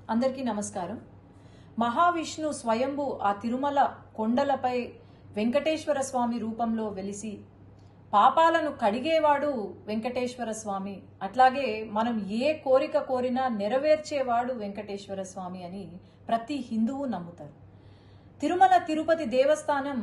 అందరికీ నమస్కారం మహావిష్ణు స్వయంభు ఆ తిరుమల కొండలపై వెంకటేశ్వర స్వామి రూపంలో వెలిసి పాపాలను కడిగేవాడు వెంకటేశ్వర స్వామి అట్లాగే మనం ఏ కోరిక కోరినా నెరవేర్చేవాడు వెంకటేశ్వర స్వామి అని ప్రతి హిందువు నమ్ముతారు తిరుమల తిరుపతి దేవస్థానం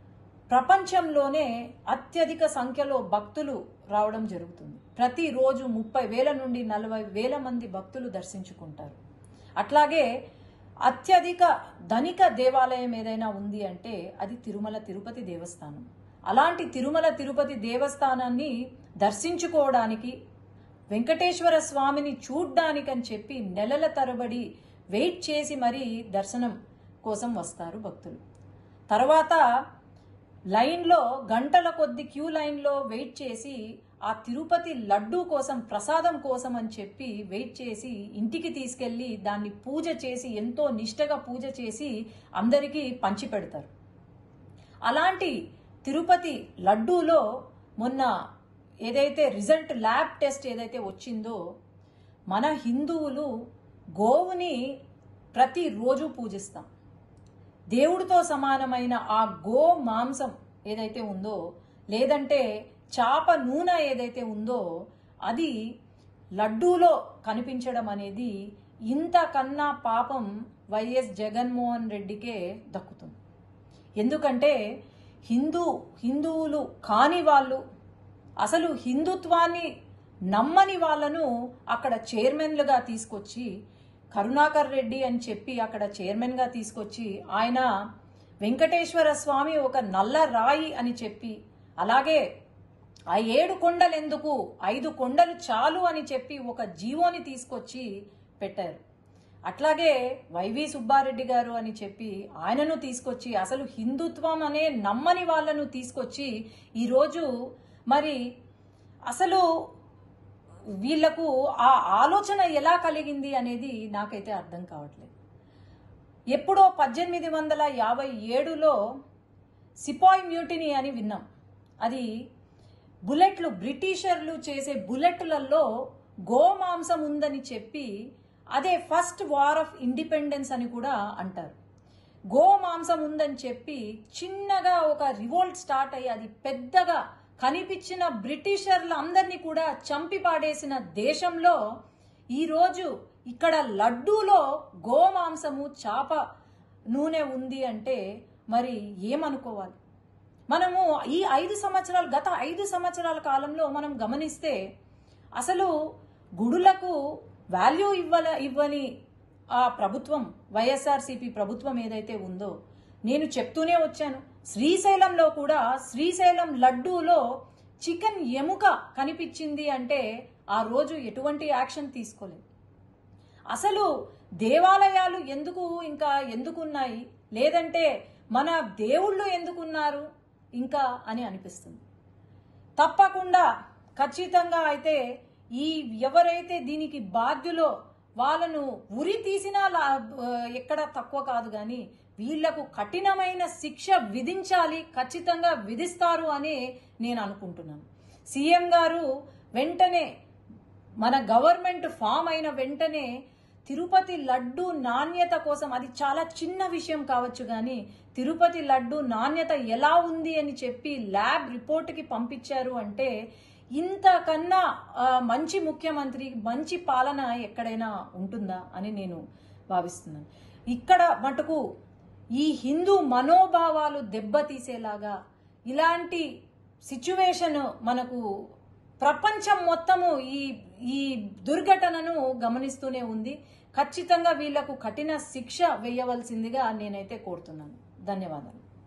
ప్రపంచంలోనే అత్యధిక సంఖ్యలో భక్తులు రావడం జరుగుతుంది ప్రతిరోజు ముప్పై వేల నుండి నలభై వేల మంది భక్తులు దర్శించుకుంటారు అట్లాగే అత్యధిక ధనిక దేవాలయం ఏదైనా ఉంది అంటే అది తిరుమల తిరుపతి దేవస్థానం అలాంటి తిరుమల తిరుపతి దేవస్థానాన్ని దర్శించుకోవడానికి వెంకటేశ్వర స్వామిని చూడ్డానికని చెప్పి నెలల తరబడి వెయిట్ చేసి మరీ దర్శనం కోసం వస్తారు భక్తులు తర్వాత లైన్లో గంటల కొద్ది క్యూ లైన్లో వెయిట్ చేసి ఆ తిరుపతి లడ్డూ కోసం ప్రసాదం కోసం అని చెప్పి వెయిట్ చేసి ఇంటికి తీసుకెళ్లి దాన్ని పూజ చేసి ఎంతో నిష్టగా పూజ చేసి అందరికీ పంచిపెడతారు అలాంటి తిరుపతి లడ్డూలో మొన్న ఏదైతే రిజల్ట్ ల్యాబ్ టెస్ట్ ఏదైతే వచ్చిందో మన హిందువులు గోవుని ప్రతిరోజు పూజిస్తాం దేవుడితో సమానమైన ఆ గో మాంసం ఏదైతే ఉందో లేదంటే చాప నూనె ఏదైతే ఉందో అది లడ్డూలో కనిపించడం అనేది ఇంతకన్నా పాపం వైఎస్ జగన్మోహన్ రెడ్డికే దక్కుతుంది ఎందుకంటే హిందూ హిందువులు కాని వాళ్ళు అసలు హిందుత్వాన్ని నమ్మని వాళ్ళను అక్కడ చైర్మన్లుగా తీసుకొచ్చి కరుణాకర్ రెడ్డి అని చెప్పి అక్కడ చైర్మన్గా తీసుకొచ్చి ఆయన వెంకటేశ్వర స్వామి ఒక నల్ల రాయి అని చెప్పి అలాగే ఆ ఏడు కొండలు ఎందుకు ఐదు కొండలు చాలు అని చెప్పి ఒక జీవోని తీసుకొచ్చి పెట్టారు అట్లాగే వైవి సుబ్బారెడ్డి గారు అని చెప్పి ఆయనను తీసుకొచ్చి అసలు హిందుత్వం అనే నమ్మని వాళ్ళను తీసుకొచ్చి ఈరోజు మరి అసలు వీళ్లకు ఆ ఆలోచన ఎలా కలిగింది అనేది నాకైతే అర్థం కావట్లేదు ఎప్పుడో పద్దెనిమిది వందల యాభై ఏడులో సిపాయ్ మ్యూటినీ అని విన్నాం అది బుల్లెట్లు బ్రిటిషర్లు చేసే బుల్లెట్లలో గోమాంసం ఉందని చెప్పి అదే ఫస్ట్ వార్ ఆఫ్ ఇండిపెండెన్స్ అని కూడా అంటారు గోమాంసం ఉందని చెప్పి చిన్నగా ఒక రివోల్ట్ స్టార్ట్ అయ్యి అది పెద్దగా కనిపించిన బ్రిటిషర్లు అందరినీ కూడా చంపి పాడేసిన దేశంలో ఈరోజు ఇక్కడ లడ్డూలో గోమాంసము చాప నూనె ఉంది అంటే మరి ఏమనుకోవాలి మనము ఈ ఐదు సంవత్సరాలు గత ఐదు సంవత్సరాల కాలంలో మనం గమనిస్తే అసలు గుడులకు వాల్యూ ఇవ్వల ఇవ్వని ఆ ప్రభుత్వం వైఎస్ఆర్సీపీ ప్రభుత్వం ఏదైతే ఉందో నేను చెప్తూనే వచ్చాను శ్రీశైలంలో కూడా శ్రీశైలం లడ్డూలో చికెన్ ఎముక కనిపించింది అంటే ఆ రోజు ఎటువంటి యాక్షన్ తీసుకోలేదు అసలు దేవాలయాలు ఎందుకు ఇంకా ఎందుకున్నాయి లేదంటే మన దేవుళ్ళు ఎందుకున్నారు ఇంకా అని అనిపిస్తుంది తప్పకుండా ఖచ్చితంగా అయితే ఈ ఎవరైతే దీనికి బాధ్యులో వాళ్ళను ఉరి తీసినా ఎక్కడ తక్కువ కాదు కానీ వీళ్లకు కఠినమైన శిక్ష విధించాలి ఖచ్చితంగా విధిస్తారు అని నేను అనుకుంటున్నాను సీఎం గారు వెంటనే మన గవర్నమెంట్ ఫామ్ అయిన వెంటనే తిరుపతి లడ్డు నాణ్యత కోసం అది చాలా చిన్న విషయం కావచ్చు కానీ తిరుపతి లడ్డు నాణ్యత ఎలా ఉంది అని చెప్పి ల్యాబ్ రిపోర్ట్కి పంపించారు అంటే ఇంతకన్నా మంచి ముఖ్యమంత్రి మంచి పాలన ఎక్కడైనా ఉంటుందా అని నేను భావిస్తున్నాను ఇక్కడ మటుకు ఈ హిందూ మనోభావాలు దెబ్బతీసేలాగా ఇలాంటి సిచ్యువేషన్ మనకు ప్రపంచం మొత్తము ఈ ఈ దుర్ఘటనను గమనిస్తూనే ఉంది ఖచ్చితంగా వీళ్లకు కఠిన శిక్ష వేయవలసిందిగా నేనైతే కోరుతున్నాను ధన్యవాదాలు